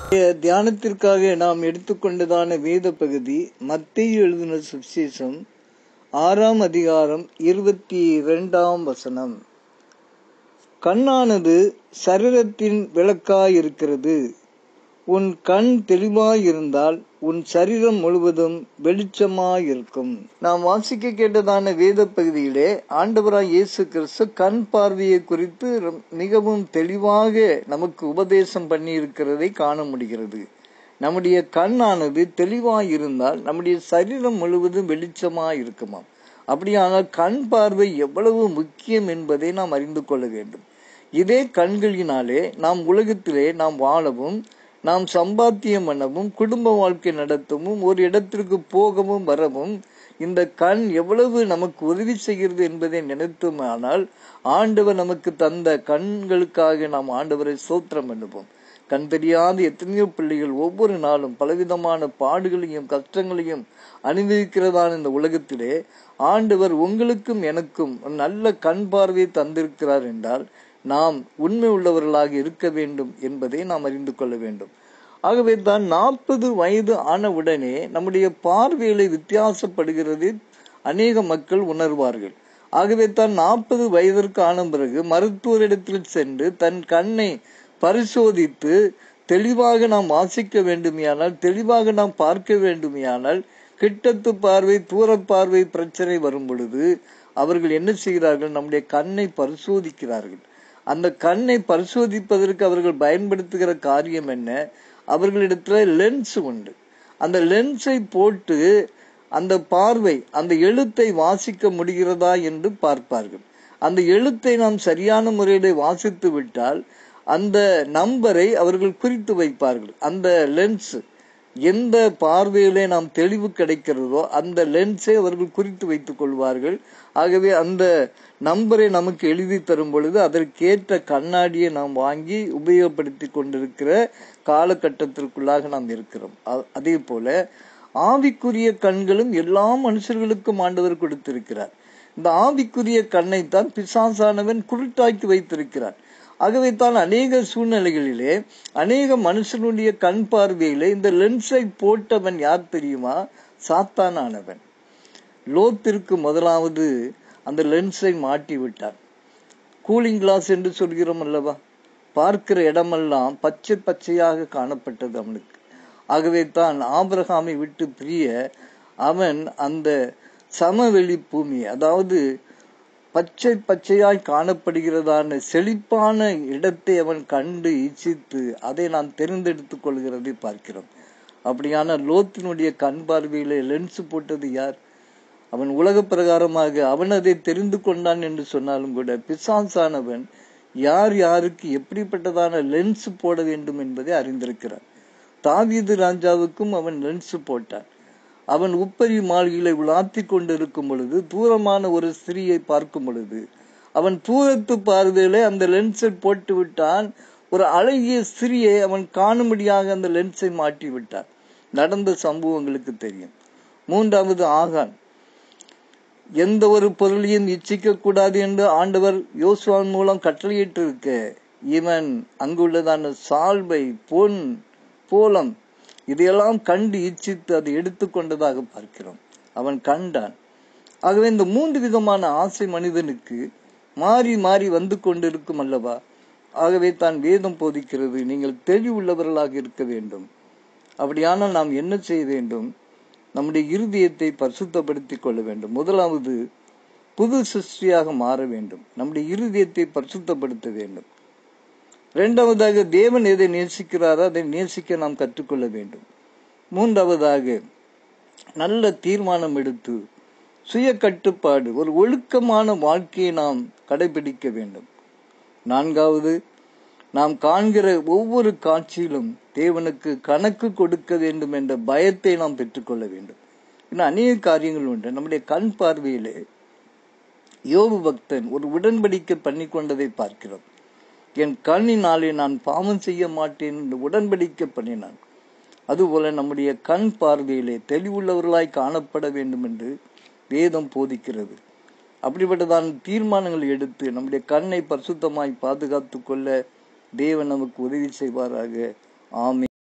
இன்றைய தியானத்திற்காக நாம் எடுத்துக்கொண்டதான வேத பகுதி மத்திய எழுதின சுவிசேஷம் ஆறாம் அதிகாரம் இருபத்தி இரண்டாம் வசனம் கண்ணானது சரீரத்தின் விளக்காயிருக்கிறது உன் கண் தெளிவாயிருந்தால் உன் சரீரம் முழுவதும் வெளிச்சமாயிருக்கும் நாம் வாசிக்க கேட்டதான வேத பகுதியிலே ஆண்டவராய் இயேசு கிறிஸ்து கண் பார்வையை குறித்து ரொம்- மிகவும் தெளிவாக நமக்கு உபதேசம் பண்ணி இருக்கிறதை காண முடிகிறது நம்முடைய கண்ணானது தெளிவாயிருந்தால் நம்முடைய சரீரம் முழுவதும் வெளிச்சமாய் இருக்குமாம் அப்படியானால் கண் பார்வை எவ்வளவு முக்கியம் என்பதை நாம் அறிந்து கொள்ள வேண்டும் இதே கண்களினாலே நாம் உலகத்திலே நாம் வாழவும் நாம் சம்பாத்தியம் பண்ணவும் குடும்ப வாழ்க்கை நடத்தவும் ஒரு இடத்திற்கு போகவும் வரவும் இந்த கண் எவ்வளவு நமக்கு உதவி செய்கிறது என்பதை நினைத்தோமானால் ஆண்டவர் நமக்கு தந்த கண்களுக்காக நாம் ஆண்டவரை சோத்திரம் பண்ணுவோம் கண் தெரியாத எத்தனையோ பிள்ளைகள் ஒவ்வொரு நாளும் பலவிதமான பாடுகளையும் கஷ்டங்களையும் அனுபவிக்கிறதான இந்த உலகத்திலே ஆண்டவர் உங்களுக்கும் எனக்கும் ஒரு நல்ல கண் பார்வையை தந்திருக்கிறார் என்றால் நாம் உண்மை உள்ளவர்களாக இருக்க வேண்டும் என்பதை நாம் அறிந்து கொள்ள வேண்டும் ஆகவே தான் நாற்பது வயது ஆனவுடனே நம்முடைய பார்வைகளை வித்தியாசப்படுகிறது அநேக மக்கள் உணர்வார்கள் ஆகவே தான் நாற்பது வயதிற்கு ஆன பிறகு மருத்துவரிடத்தில் சென்று தன் கண்ணை பரிசோதித்து தெளிவாக நாம் வாசிக்க வேண்டுமையானால் தெளிவாக நாம் பார்க்க வேண்டுமையானால் கிட்டத்து பார்வை தூர பார்வை பிரச்சனை வரும் பொழுது அவர்கள் என்ன செய்கிறார்கள் நம்முடைய கண்ணை பரிசோதிக்கிறார்கள் அந்த கண்ணை பரிசோதிப்பதற்கு அவர்கள் பயன்படுத்துகிற காரியம் என்ன அவர்களிடத்துல லென்ஸ் உண்டு அந்த லென்ஸை போட்டு அந்த பார்வை அந்த எழுத்தை வாசிக்க முடிகிறதா என்று பார்ப்பார்கள் அந்த எழுத்தை நாம் சரியான முறையில வாசித்து விட்டால் அந்த நம்பரை அவர்கள் குறித்து வைப்பார்கள் அந்த லென்ஸ் எந்த பார்வையிலே நாம் தெளிவு கிடைக்கிறதோ அந்த லென்ஸை அவர்கள் குறித்து வைத்துக் கொள்வார்கள் ஆகவே அந்த நம்பரை நமக்கு எழுதி தரும் பொழுது அதற்கேற்ற கண்ணாடியை நாம் வாங்கி உபயோகப்படுத்தி கொண்டிருக்கிற காலகட்டத்திற்குள்ளாக நாம் இருக்கிறோம் அ- அதே போல ஆவிக்குரிய கண்களும் எல்லா மனுஷர்களுக்கும் ஆண்டவர் கொடுத்திருக்கிறார் இந்த ஆவிக்குரிய கண்ணைத்தான் பிசாசானவன் குருட்டாக்கி வைத்திருக்கிறார் ஆகவே தான் அநேக சூழ்நிலைகளிலே அநேக மனுஷனுடைய கண் பார்வையிலே இந்த லென்ஸை போட்டவன் யார் தெரியுமா சாத்தானானவன் லோத்திற்கு முதலாவது அந்த லென்ஸை மாட்டி விட்டான் கூலிங் கிளாஸ் என்று சொல்கிறோம் அல்லவா பார்க்கிற இடமெல்லாம் பச்சை பச்சையாக காணப்பட்டது அவனுக்கு ஆகவே தான் ஆபிரகாமை விட்டு பிரிய அவன் அந்த சமவெளி பூமி அதாவது பச்சை பச்சையாய் காணப்படுகிறதான செழிப்பான இடத்தை அவன் கண்டு இச்சித்து அதை நான் தெரிந்தெடுத்துக் கொள்கிறதை பார்க்கிறோம் அப்படியான லோத்தினுடைய கண் பார்வையிலே லென்ஸ் போட்டது யார் அவன் உலக பிரகாரமாக அவன் அதை தெரிந்து கொண்டான் என்று சொன்னாலும் கூட பிசாசானவன் யார் யாருக்கு எப்படிப்பட்டதான லென்ஸ் போட வேண்டும் என்பதை அறிந்திருக்கிறான் தாவீது ராஜாவுக்கும் அவன் லென்ஸ் போட்டான் அவன் உப்பரி மாளிகையில உலாத்தி கொண்டிருக்கும் பொழுது தூரமான ஒரு ஸ்திரியை பார்க்கும் பொழுது அவன் தூரத்து பார்வையிலே அந்த லென்ஸை போட்டு விட்டான் ஒரு அழகிய ஸ்திரியை அவன் காணும்படியாக அந்த லென்ஸை மாட்டி விட்டான் நடந்த சம்பவங்களுக்கு தெரியும் மூன்றாவது ஆகான் எந்த ஒரு பொருளையும் இச்சிக்க கூடாது என்று ஆண்டவர் யோசுவான் மூலம் கட்டளையிட்டு இருக்க இவன் அங்குள்ளதான சால்வை பொன் போலம் இதையெல்லாம் கண்டு இச்சித்து அதை எடுத்துக்கொண்டதாக பார்க்கிறோம் அவன் கண்டான் ஆகவே இந்த மூன்று விதமான ஆசை மனிதனுக்கு மாறி மாறி வந்து கொண்டிருக்கும் அல்லவா ஆகவே தான் வேதம் போதிக்கிறது நீங்கள் தெளிவுள்ளவர்களாக இருக்க வேண்டும் அப்படியானால் நாம் என்ன செய்ய வேண்டும் நம்முடைய இருதயத்தை பரிசுத்தப்படுத்திக் கொள்ள வேண்டும் முதலாவது புது சிருஷ்டியாக மாற வேண்டும் நம்முடைய இருதயத்தை பரிசுத்தப்படுத்த வேண்டும் இரண்டாவதாக தேவன் எதை நேசிக்கிறாரோ அதை நேசிக்க நாம் கற்றுக்கொள்ள வேண்டும் மூன்றாவதாக நல்ல தீர்மானம் எடுத்து சுய கட்டுப்பாடு ஒரு ஒழுக்கமான வாழ்க்கையை நாம் கடைபிடிக்க வேண்டும் நான்காவது நாம் காண்கிற ஒவ்வொரு காட்சியிலும் தேவனுக்கு கணக்கு கொடுக்க வேண்டும் என்ற பயத்தை நாம் பெற்றுக்கொள்ள வேண்டும் இன்னும் அநேக காரியங்கள் உண்டு நம்முடைய கண் பார்வையிலே யோபு பக்தன் ஒரு உடன்படிக்கை பண்ணி கொண்டதை பார்க்கிறோம் என் கண்ணினாலே நான் பாவம் செய்ய மாட்டேன் என்று உடன்படிக்கை பண்ணினான் அதுபோல நம்முடைய கண் பார்வையிலே தெளிவுள்ளவர்களாய் காணப்பட வேண்டும் என்று வேதம் போதிக்கிறது அப்படிப்பட்டதான தீர்மானங்களை எடுத்து நம்முடைய கண்ணை பரிசுத்தமாய் பாதுகாத்துக் கொள்ள தேவன் நமக்கு உதவி செய்வாராக ஆமென்